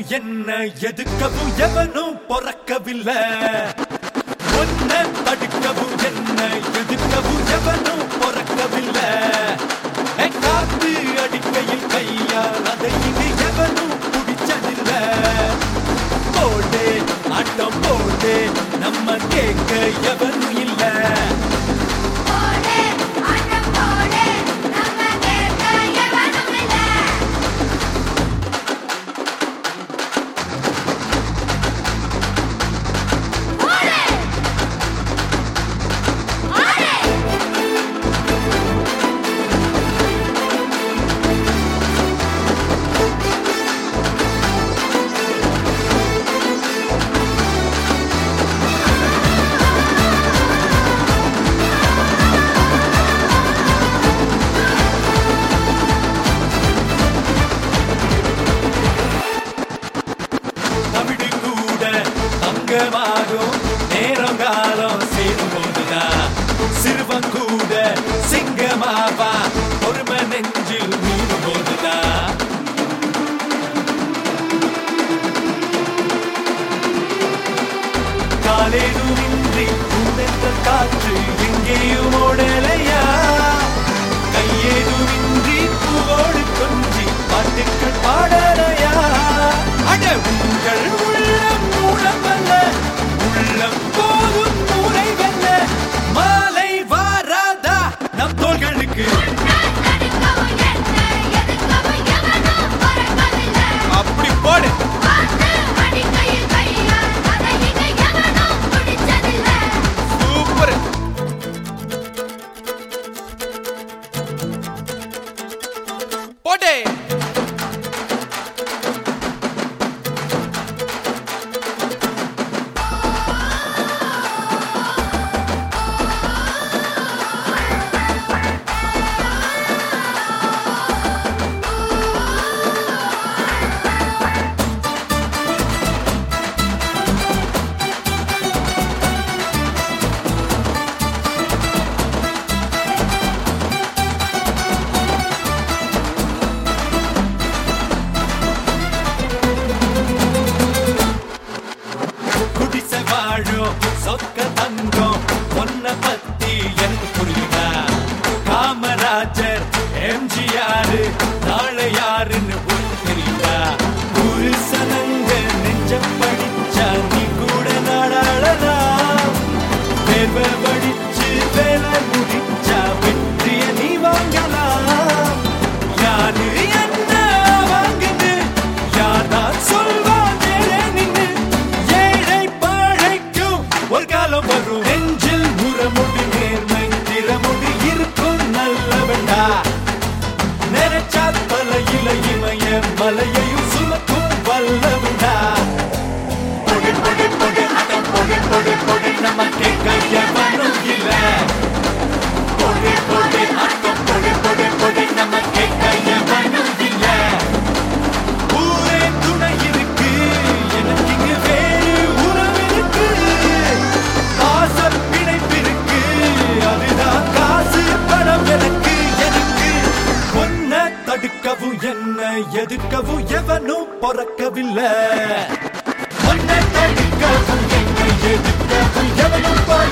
என்ன எதுக்கவும் எவனும் பொறக்கவில்லை ஒன்ன தடுக்கவும் என்ன எதுக்கவும் எவனும் பொறக்கவில்லை ஏ, காத்து அடிக்கையில் கையால் அதை இங்கு எவனும் பிடிச்சதில்லை போடு ஆட்டம் போடு நம்ம கேட்க எவனும் இல்லை போடு ஆட்டம் போடு நம்ம கேட்க எவனும் இல்ல போடு ஆடு தமிழ் கூட தங்கமாகும் நேரம் காலம் சேரும் போதுதான் சிறுவன் கூட சிங்கமாவா பொறுமை நெஞ்சில் மீறும் போதுதான் காலேதுமின்றி பூந்தென்ற காற்று எங்கேயும் ஓடலையா கையேதுமின்றி பூவோடு கொஞ்சி பாட்டுக்கள் பாடலையா அட உங்கள் உள்ளம் மூலமல்ல உள்ளம் போதும் மூளை வெல்ல மாலை வாராதா நம் தோள்களுக்கு நடுக்கவும் என்ன எதுக்கவும் எவனும் பொறக்கவில்லை அப்படி போடு காத்து அடிக்கையில் கையால் அதை இங்கு எவனும் பிடிச்சதில்லை சூப்பர் போட்டே குடிச வாழும் சொக்க தங்கம் ஒன்ன பத்தி எனக்கு புரியுதா காமராஜர் எம்ஜிஆர் நாளை யாருன்னு உனக்கு தெரியுதா ஒரு சனங்க நெஞ்சம் படிச்சா நீ கூட நாடாளலாம் தேர்வ படிச்சு வேலை முடிச்சா வெற்றிய நீ வாங்கலாம் யாரு என்ன வாங்குது யார்தான் சொல்வா நேரே நின்னு ஏழை பாழைக்கும் ஒரு காலம் வரும் நெஞ்சில் முறமுடி நேர்மை திறமுடி இருக்கும் நல்லவண்டா நினைச்சா தலையில இமய மலையையும் சுமக்கும் வல்லவண்டா பொடி பொடி பொடி அடம் பொடி பொடி பொடி நம்ம கேட்க எவனும் இல்ல பொடி பொடி அடம் பொடி பொடி பொடி நம்ம கேட்க எவனும் இல்ல ஊரே துணை இருக்கு எனக்கு இங்கு வேறு உறவு இருக்கு ஆசை பிணைப்பிருக்கு அதுதான் காசு பணம் எனக்கு எனக்கு உன்னை தடுக்கவும் என்ன எதுக்கவும் எவனும் பொறக்கவில்லை உன்னை தடுக்கவும் என்ன எதுக்கவும் எவனும் பொறக்கவில்லை